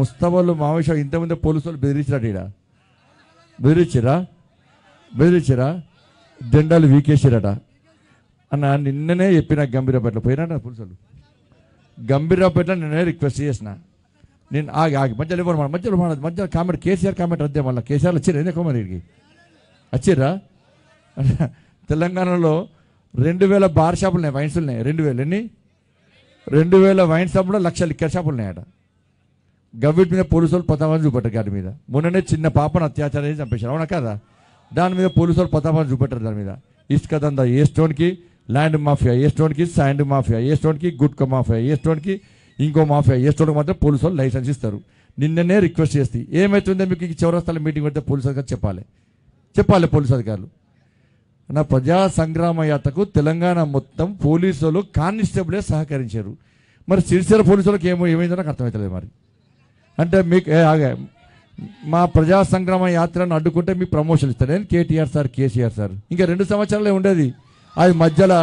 ముస్తవాళ్ళు మావేశం ఇంతమంది పోలీసు వాళ్ళు బెదిరించారు ఈడ బెదిరించిరా బెదిరించిరా జెండాలు వీకేసిరట అన్న నిన్ననే చెప్పిన గంభీరపేటలో పోయినా పోలీసులు గంభీరపేటలో నిన్నే రిక్వెస్ట్ చేసిన నేను ఆగి ఆగి మధ్యలో ఇవ్వరు మన మధ్యలో మన మధ్యలో కామెంట్ కేసీఆర్ కామెంట్ వద్దే మళ్ళీ కేసీఆర్ వచ్చిర్రు ఎందుకు మరి ఇక్కడికి వచ్చిర్రా తెలంగాణలో రెండు వేల బార్ షాపులు ఉన్నాయి వైన్స్ ఉన్నాయి రెండు వేలు ఎన్ని రెండు వేల వైన్ షాపులో లక్ష లిక్కర్ షాపులు ఉన్నాయట గవ్విట్ మీద పోలీసు వాళ్ళు పతాపాలు చూపెట్టారు గారి మీద మొన్ననే చిన్న పాపను అత్యాచారం చేసి చంపేశారు అవునా కదా దాని మీద పోలీసు వాళ్ళు పతాపాలు చూపెట్టారు దాని మీద ఇసుక దందా ఏ స్టోన్కి ల్యాండ్ మాఫియా ఏ స్టోన్కి శాండ్ మాఫియా ఏ స్టోన్కి గుట్క మాఫియా ఏ స్టోన్కి ఇంకో మాఫియా ఏ స్టోన్కి మాత్రం పోలీసు వాళ్ళు లైసెన్స్ ఇస్తారు నిన్ననే రిక్వెస్ట్ చేస్తే ఏమవుతుందో మీకు ఈ చౌరస్తాల మీటింగ్ పెడితే పోలీసు అధికారులు చెప్పాలి చెప్పాలి పోలీసు అధికారులు నా ప్రజా సంగ్రామ యాత్రకు తెలంగాణ మొత్తం పోలీసులు కానిస్టేబులే సహకరించారు మరి సిరిసిల్ల పోలీసులకు ఏమో ఏమైందో నాకు అర్థమవుతలేదు మరి అంటే మీకు ఏ, ఆగే మా ప్రజా సంగ్రామ యాత్రను అడ్డుకుంటే మీకు ప్రమోషన్ ఇస్తారు నేను కేటీఆర్ సార్ కేసీఆర్ సార్ ఇంకా రెండు సంవత్సరాలే ఉండేది అది మధ్యలో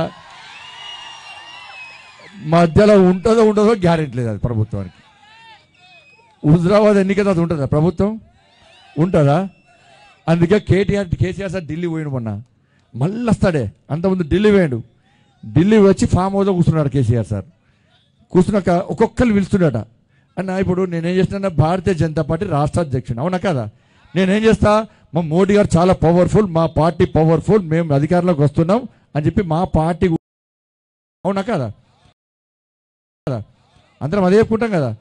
మధ్యలో ఉంటుందో ఉండదో గ్యారెంటీ లేదు అది ప్రభుత్వానికి హుజరాబాద్ ఎన్నిక తర్వాత ఉంటుందా ప్రభుత్వం ఉంటుందా అందుకే కేటీఆర్ కేసీఆర్ సార్ ఢిల్లీ పోయిన మొన్న మళ్ళీ వస్తాడే అంతకుముందు ఢిల్లీ పోయాడు ఢిల్లీ వచ్చి ఫామ్ హౌస్లో కూర్చున్నాడు కేసీఆర్ సార్ కూర్చున్నాక ఒక్కొక్కరు పిలుస్తున్నాడట అన్న ఇప్పుడు నేనేం చేస్తున్నా భారతీయ జనతా పార్టీ రాష్ట్ర అధ్యక్షుడు అవునా కదా నేనేం చేస్తా మా మోడీ గారు చాలా పవర్ఫుల్ మా పార్టీ పవర్ఫుల్ మేము అధికారంలోకి వస్తున్నాం అని చెప్పి మా పార్టీ గు- అవునా కదా కదా అందరం అదే చెప్పుకుంటాం కదా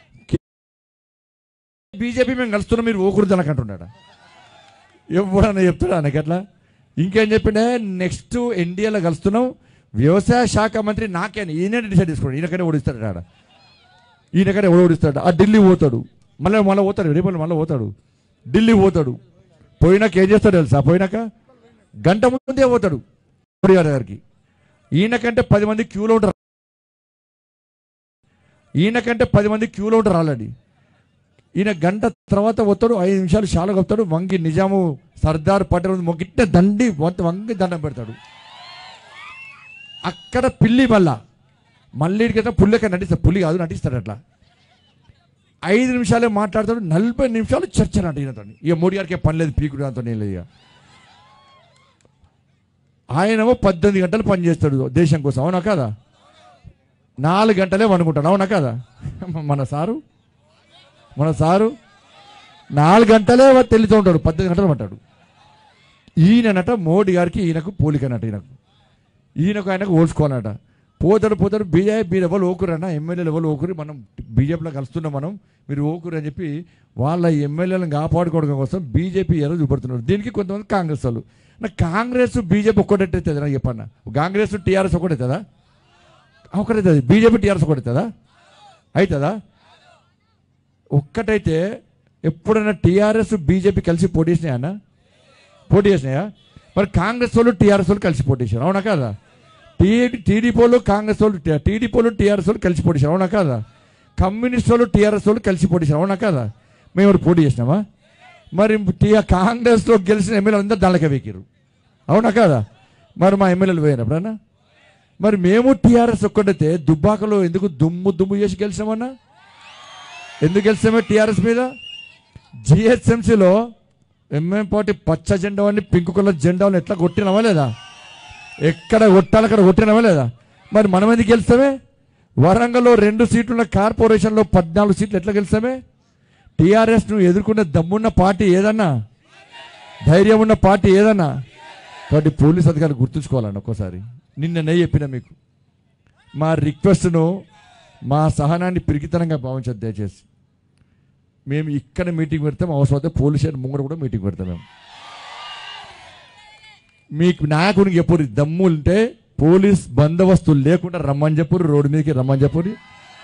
బీజేపీ మేము కలుస్తున్నాం మీరు ఓకూడదు అనకు అంటున్నాడు ఎవడన్నా చెప్తాడా ఆయనకి ఎట్లా ఇంకేం చెప్పిండే నెక్స్ట్ ఎన్డీఏలో కలుస్తున్నాం వ్యవసాయ శాఖ మంత్రి నాకే అని ఈయన డిసైడ్ చేసుకోండి ఈయనకనే ఓడిస్తాడు ఆడ ఈయనకనే ఓడిస్తాడు ఆ ఢిల్లీ పోతాడు మళ్ళీ మళ్ళీ పోతాడు రేపు మళ్ళీ పోతాడు ఢిల్లీ పోతాడు పోయినాక ఏం చేస్తాడు తెలుసా పోయినాక గంట ముందే పోతాడు మోడీ గారి దగ్గరికి ఈయనకంటే పది మంది క్యూలో ఉంటారు ఈయనకంటే పది మంది క్యూలో ఉంటారు ఆల్రెడీ ఈయన గంట తర్వాత వస్తాడు ఐదు నిమిషాలు షాలు కప్తాడు వంగి నిజాము సర్దార్ పటేల్ మొగిట్ట దండి వంత- వంగి దండం పెడతాడు అక్కడ పిల్లి మళ్ళా మళ్ళీ ఇక్కడికి పుల్లెక్క నటిస్తాడు పులి కాదు నటిస్తాడు అట్లా ఐదు నిమిషాలే మాట్లాడతాడు నలభై నిమిషాలు చర్చ అంట ఈయనతో ఇక మోడీ గారికి ఏం పని లేదు పీకుడు అంత లేదు ఇక ఆయనేమో పద్దెనిమిది గంటలు పని చేస్తాడు దేశం కోసం అవునా కదా నాలుగు గంటలే వండుకుంటాడు అవునా కదా మన సారు మన సారు నాలుగు గంటలే తెలుతూ ఉంటాడు పద్దెనిమిది గంటలు అంటాడు ఈయననట మోడీ గారికి ఈయనకు పోలికనట ఈయనకు ఈయనకు ఆయనకు ఓల్చుకోవాలట పోతాడు పోతాడు బీజేపీ లెవెల్ ఓకురన్న ఎమ్మెల్యే లెవెల్ ఓకురి మనం బీజేపీలో కలుస్తున్నాం మనం మీరు ఓకురు అని చెప్పి వాళ్ళ ఎమ్మెల్యేలను కాపాడుకోవడం కోసం బీజేపీ ఎలా చూపడుతున్నారు దీనికి కొంతమంది కాంగ్రెస్ వాళ్ళు నాకు కాంగ్రెస్ బీజేపీ ఒక్కటైతుంది నాకు చెప్పన్న కాంగ్రెస్ టీఆర్ఎస్ ఒకటవుతుందా ఒకటవుతుంది బీజేపీ టీఆర్ఎస్ ఒకటవుతుందా అవుతుందా ఒక్కటైతే ఎప్పుడైనా టీఆర్ఎస్ బీజేపీ కలిసి పోటీ చేసినాయా అన్న పోటీ చేసినాయా మరి కాంగ్రెస్ వాళ్ళు టీఆర్ఎస్ వాళ్ళు కలిసి పోటీ చేశారు అవునా కదా టీడీ టీడీపీ వాళ్ళు కాంగ్రెస్ వాళ్ళు టీడీపీ వాళ్ళు టీఆర్ఎస్ వాళ్ళు కలిసి పోటీ చేశారు అవునా కదా కమ్యూనిస్ట్ వాళ్ళు టీఆర్ఎస్ వాళ్ళు కలిసి పోటీ చేశారు అవునా కదా మేము ఎవరు పోటీ చేసినామా మరి టీ- కాంగ్రెస్లో గెలిచిన ఎమ్మెల్యేలు అందరూ దానికే వెక్కిరు అవునా కదా మరి మా ఎమ్మెల్యేలు పోయారు ఎప్పుడన్నా మరి మేము టీఆర్ఎస్ ఒక్కటైతే దుబ్బాకలో ఎందుకు దుమ్ము దుమ్ము చేసి గెలిచామన్నా ఎందుకు గెలిచామే టీఆర్ఎస్ మీద జిహెచ్ఎంసీలో ఎంఎం పార్టీ పచ్చ జెండా అని పింక్ కలర్ జెండాలను ఎట్లా కొట్టినామా లేదా ఎక్కడ కొట్టాలి అక్కడ కొట్టినామా లేదా మరి మనం ఎందుకు గెలుస్తామే వరంగల్లో రెండు సీట్లున్న కార్పొరేషన్లో పద్నాలుగు సీట్లు ఎట్లా గెలుస్తామే టీఆర్ఎస్ నువ్వు ఎదుర్కొన్న దమ్మున్న పార్టీ ఏదన్నా ధైర్యం ఉన్న పార్టీ ఏదన్నా కాబట్టి పోలీస్ అధికారులు గుర్తుంచుకోవాలండి ఒక్కోసారి నిన్ననే చెప్పిన మీకు మా రిక్వెస్ట్ను మా సహనాన్ని పిరికితనంగా భావించదు దయచేసి మేము ఇక్కడ మీటింగ్ పెడతాం అవసరమైతే పోలీస్ స్టేషన్ ముంగడ కూడా మీటింగ్ పెడతాం మేము మీకు నాయకునికి చెప్పురు దమ్ము ఉంటే పోలీస్ బందోబస్తులు లేకుండా రమ్మని చెప్పురు రోడ్డు మీదకి రమ్మని చెప్పురు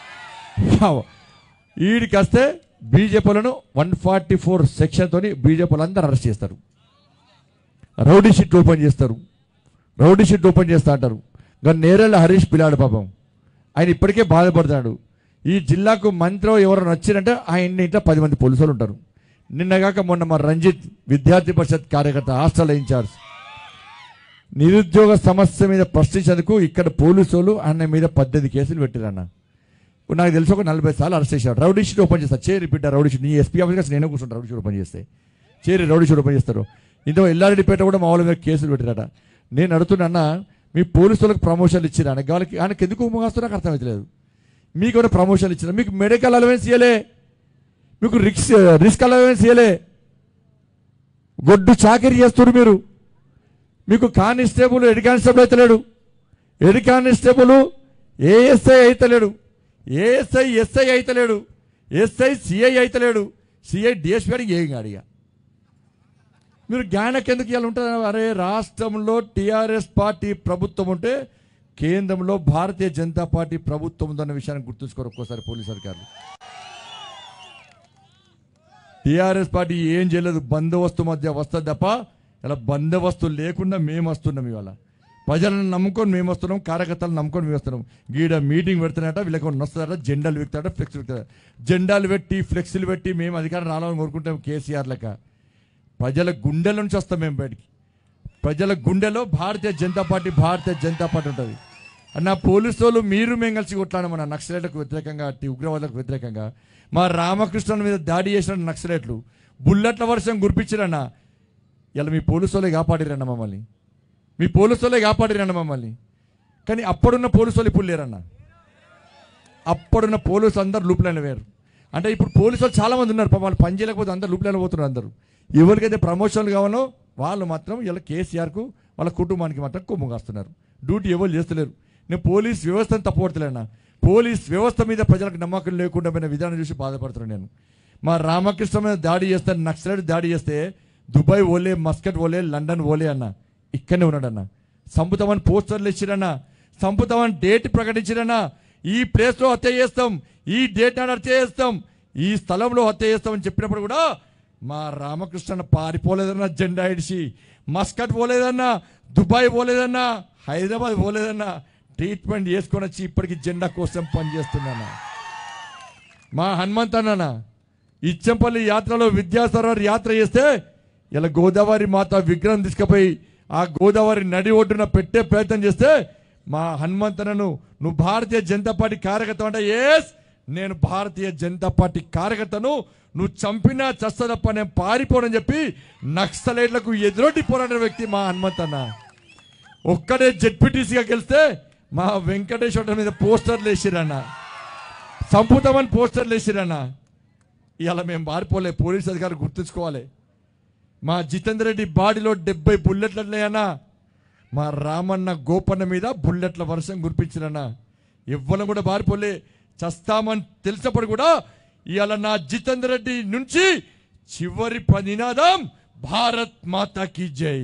వీడికి వస్తే బీజేపీలను వన్ ఫార్టీ ఫోర్ సెక్షన్తో బీజేపీలు అందరూ అరెస్ట్ చేస్తారు రౌడీ షీట్ ఓపెన్ చేస్తారు రౌడీ షీట్ ఓపెన్ చేస్తా అంటారు కానీ నేరేళ్ళ హరీష్ పిల్లాడు పాపం ఆయన ఇప్పటికే బాధపడుతున్నాడు ఈ జిల్లాకు మంత్రి ఎవరైనా వచ్చిరంటే ఆయన ఇంట్లో పది మంది పోలీసులు ఉంటారు నిన్నగాక మొన్న మా రంజిత్ విద్యార్థి పరిషత్ కార్యకర్త హాస్టల్ ఇన్ఛార్జ్ నిరుద్యోగ సమస్య మీద ప్రశ్నించేందుకు ఇక్కడ పోలీసులు ఆయన మీద పద్దెనిమిది కేసులు పెట్టారన్న నాకు తెలిసి ఒక నలభై సార్లు అరెస్ట్ చేశాడు రౌడీ షీట్ ఓపెన్ చేస్తారు చేరి బిడ్డ రౌడీ షీట్ నీ ఎస్పీ ఆఫీస్ కాస్త నేనే కూర్చుంటాను రౌడీ షీట్ ఓపెన్ చేస్తే చేరి రౌడీ షీట్ ఓపెన్ చేస్తారు ఇంత ఎల్లారెడ్డిపేట కూడా మా వాళ్ళ మీద కేసులు పెట్టారట నేను అడుగుతున్నా మీ పోలీసులకు ప్రమోషన్లు ఇచ్చిరా ఆయన వాళ్ళకి ఆయనకి ఎందుకు మోగాస్తూ నాకు అర్థమవుతలేదు మీకు కూడా ప్రమోషన్లు ఇచ్చిరా మీకు మెడికల్ అలవెన్స్ ఇవ్వలే మీకు రిక్స్ రిస్క్ అలవెన్స్ ఇవ్వలే గొడ్డు చాకరీ చేస్తున్నారు మీరు మీకు కానిస్టేబుల్ హెడ్ కానిస్టేబుల్ అయితలేడు హెడ్ కానిస్టేబుల్ ఏఎస్ఐ అయితలేడు ఏఎస్ఐ ఎస్ఐ అయితలేడు ఎస్ఐ సిఐ అయితలేడు సిఐ డిఎస్పీ గారికి ఏం కాడు ఇక మీరు జ్ఞానకి ఎందుకు ఇవాళ ఉంటుంది అరే రాష్ట్రంలో టీఆర్ఎస్ పార్టీ ప్రభుత్వం ఉంటే కేంద్రంలో భారతీయ జనతా పార్టీ ప్రభుత్వం ఉందన్న విషయాన్ని గుర్తుంచుకోరు ఒక్కోసారి పోలీస్ అధికారులు టీఆర్ఎస్ పార్టీ ఏం చేయలేదు బందోబస్తు మధ్య వస్తుంది తప్ప ఇలా బందోబస్తు లేకుండా మేము వస్తున్నాం ఇవాళ ప్రజలను నమ్ముకొని మేము వస్తున్నాం కార్యకర్తలను నమ్ముకొని మేము వస్తున్నాం గీడ మీటింగ్ పెడుతున్నట వీళ్ళకి వస్తుందట జెండాలు విక్తాడ ఫ్లెక్స్ విక్తాడ జెండాలు పెట్టి ఫ్లెక్స్లు పెట్టి మేము అధికారం రావాలని కోరుకుంటాం కేసీఆర్ లెక్క ప్రజల గుండెల నుంచి వస్తాం మేము బయటికి ప్రజల గుండెలో భారతీయ జనతా పార్టీ భారతీయ జనతా పార్టీ ఉంటుంది అన్న పోలీసు వాళ్ళు మీరు మేము కలిసి కొట్లాడు మన నక్సలైట్లకు వ్యతిరేకంగా అట్టి ఉగ్రవాదులకు వ్యతిరేకంగా మా రామకృష్ణుల మీద దాడి చేసిన నక్సలైట్లు బుల్లెట్ల వర్షం గురిపించారన్న ఇలా మీ పోలీసు వాళ్ళే కాపాడిరన్న మమ్మల్ని మీ పోలీసు వాళ్ళే కాపాడిరన్న మమ్మల్ని కానీ అప్పుడున్న పోలీసు వాళ్ళు ఇప్పుడు లేరన్న అప్పుడున్న పోలీసు అందరు లూపులైన వేరు అంటే ఇప్పుడు పోలీసు వాళ్ళు చాలా మంది ఉన్నారు పాపం వాళ్ళు పని చేయలేకపోతే అందరు లూపులైన పోతున్నారు అందరూ ఎవరికైతే ప్రమోషన్లు కావాలో వాళ్ళు మాత్రం ఇలా కేసీఆర్కు వాళ్ళ కుటుంబానికి మాత్రం కొమ్ము కాస్తున్నారు డ్యూటీ ఎవరు చేస్తలేరు నేను పోలీస్ వ్యవస్థను తప్పబడతలేనా పోలీస్ వ్యవస్థ మీద ప్రజలకు నమ్మకం లేకుండా పోయిన విధానం చూసి బాధపడుతున్నాను నేను మా రామకృష్ణ మీద దాడి చేస్తే నక్సలైట్ దాడి చేస్తే దుబాయ్ ఓలే మస్కట్ ఓలే లండన్ ఓలే అన్న ఇక్కడనే ఉన్నాడన్న సంపుతామని పోస్టర్లు ఇచ్చిరన్నా సంపుతామని డేట్ ప్రకటించిరన్నా ఈ ప్లేస్ లో హత్య చేస్తాం ఈ డేట్ నాడు హత్య చేస్తాం ఈ స్థలంలో హత్య చేస్తామని చెప్పినప్పుడు కూడా మా రామకృష్ణ పారిపోలేదన్నా జెండా ఇడిచి మస్కట్ పోలేదన్నా దుబాయ్ పోలేదన్నా హైదరాబాద్ పోలేదన్నా ట్రీట్మెంట్ చేసుకొని వచ్చి ఇప్పటికి జెండా కోసం పనిచేస్తున్నానా మా హనుమంత్ అన్న ఇచ్చంపల్లి యాత్రలో విద్యాసరవర్ యాత్ర చేస్తే ఇలా గోదావరి మాత విగ్రహం తీసుకుపోయి ఆ గోదావరి నడి ఒడ్డున పెట్టే ప్రయత్నం చేస్తే మా హనుమంతనను నువ్వు భారతీయ జనతా పార్టీ కార్యకర్త అంటే ఎస్ నేను భారతీయ జనతా పార్టీ కార్యకర్తను నువ్వు చంపినా చస్తదప్ప నేను పారిపోనని చెప్పి నక్సలైట్లకు ఎదురొడ్డి పోరాడిన వ్యక్తి మా హనుమంతన్న ఒక్కడే జెడ్పీటీసీగా గెలిస్తే మా వెంకటేశ్వర మీద పోస్టర్లు వేసిరన్న సంపుతామని పోస్టర్లు వేసిరన్న ఇవాళ మేము మారిపోలే పోలీస్ అధికారులు గుర్తుంచుకోవాలి మా జితేందర్ రెడ్డి బాడీలో డెబ్బై బుల్లెట్లు ఉన్నాయన్నా మా రామన్న గోపన్న మీద బుల్లెట్ల వర్షం కురిపించిరన్నా ఇవ్వడం కూడా మారిపోలే చస్తామని తెలిసినప్పుడు కూడా ఇవాళ నా జితేందర్ రెడ్డి నుంచి చివరి ప- నినాదం భారత్ మాతాకి జై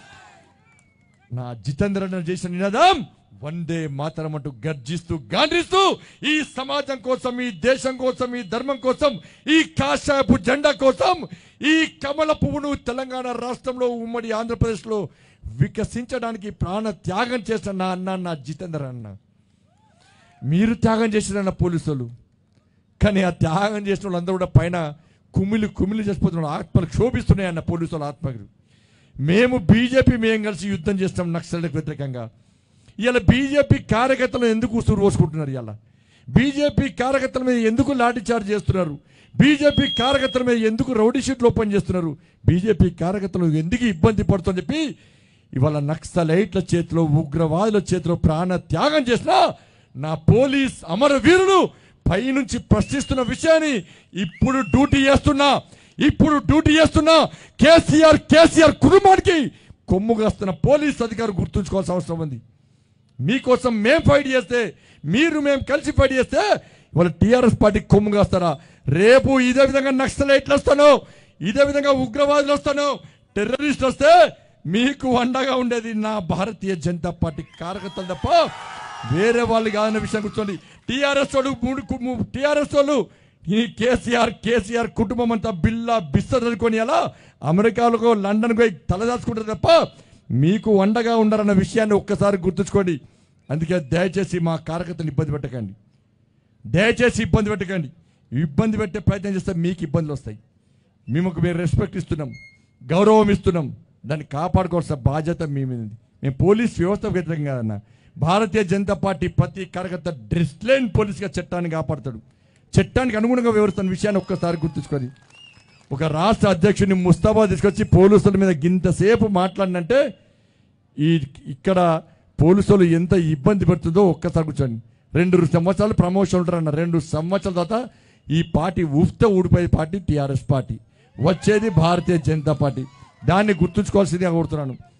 నా జితేంద్ర రెడ్డి చేసిన నినాదం వందే మాతరం అంటూ గర్జిస్తూ గాండ్రిస్తూ ఈ సమాజం కోసం ఈ దేశం కోసం ఈ ధర్మం కోసం ఈ కాషాయపు జెండా కోసం ఈ కమల పువ్వును తెలంగాణ రాష్ట్రంలో ఉమ్మడి ఆంధ్రప్రదేశ్లో వికసించడానికి ప్రాణ త్యాగం చేసిన నా అన్న నా జితేంద్ర అన్న మీరు త్యాగం చేసిన పోలీసులు కానీ ఆ త్యాగం చేసిన వాళ్ళందరూ కూడా పైన కుమిలి కుమిలి చేసిపోతున్నారు ఆత్మలు క్షోభిస్తున్నాయి అన్న పోలీసుల ఆత్మలు మేము బీజేపీ మేము కలిసి యుద్ధం చేస్తాం నక్సల్కి వ్యతిరేకంగా ఇవాళ బీజేపీ కార్యకర్తలు ఎందుకు ఉసురు పోసుకుంటున్నారు ఇవాళ బీజేపీ కార్యకర్తల మీద ఎందుకు లాఠీ చార్జ్ చేస్తున్నారు బీజేపీ కార్యకర్తల మీద ఎందుకు రౌడీ షీట్లు ఓపెన్ చేస్తున్నారు బీజేపీ కార్యకర్తలు ఎందుకు ఇబ్బంది పడుతుందని చెప్పి ఇవాళ నక్సలైట్ల చేతిలో ఉగ్రవాదుల చేతిలో ప్రాణ త్యాగం చేసిన నా పోలీస్ అమరవీరులు పైనుంచి ప్రశ్నిస్తున్న విషయాన్ని ఇప్పుడు డ్యూటీ చేస్తున్నా ఇప్పుడు డ్యూటీ చేస్తున్నా కేసీఆర్ కేసీఆర్ కుటుంబానికి కొమ్ము కాస్తున్న పోలీస్ అధికారులు గుర్తుంచుకోవాల్సిన అవసరం ఉంది మీకోసం మేం ఫైట్ చేస్తే మీరు మేము కలిసి ఫైట్ చేస్తే ఇవాళ టీఆర్ఎస్ పార్టీ కొమ్ము కాస్తారా రేపు ఇదే విధంగా నక్సలైట్లు వస్తాను ఇదే విధంగా ఉగ్రవాదులు వస్తాను టెర్రరిస్ట్ వస్తే మీకు అండగా ఉండేది నా భారతీయ జనతా పార్టీ కార్యకర్తలు తప్ప వేరే వాళ్ళు కాదన్న విషయం కూర్చోండి టీఆర్ఎస్ వాళ్ళు మూడు టీఆర్ఎస్ వాళ్ళు ఈ కేసీఆర్ కేసీఆర్ కుటుంబం అంతా బిల్లా బిస్తరుకొని అలా అమెరికాలకు లండన్కు పోయి తలదాచుకుంటారు తప్ప మీకు అండగా ఉండరన్న విషయాన్ని ఒక్కసారి గుర్తుంచుకోండి అందుకే దయచేసి మా కార్యకర్తను ఇబ్బంది పెట్టకండి దయచేసి ఇబ్బంది పెట్టకండి ఇబ్బంది పెట్టే ప్రయత్నం చేస్తే మీకు ఇబ్బందులు వస్తాయి మేము మేము రెస్పెక్ట్ ఇస్తున్నాం గౌరవం ఇస్తున్నాం దాన్ని కాపాడుకోవాల్సిన బాధ్యత మీ మీద ఉంది మేము పోలీస్ వ్యవస్థ వ్యతిరేకం కాదన్న భారతీయ జనతా పార్టీ ప్రతి కార్యకర్త డ్రెస్లైన్ పోలీస్గా చట్టాన్ని కాపాడతాడు చట్టానికి అనుగుణంగా వివరిస్తున్న విషయాన్ని ఒక్కసారి గుర్తుంచుకొని ఒక రాష్ట్ర అధ్యక్షుడిని ముస్తాబా తీసుకొచ్చి పోలీసుల మీద గింతసేపు మాట్లాడినంటే ఈ ఇక్కడ పోలీసులు ఎంత ఇబ్బంది పెడుతుందో ఒక్కసారి కూర్చోండి రెండు సంవత్సరాలు ప్రమోషన్ ఉంటారన్న రెండు సంవత్సరాల తర్వాత ఈ పార్టీ ఊఫ్తో ఊడిపోయే పార్టీ టీఆర్ఎస్ పార్టీ వచ్చేది భారతీయ జనతా పార్టీ దాన్ని గుర్తుంచుకోవాల్సిందిగా కోరుతున్నాను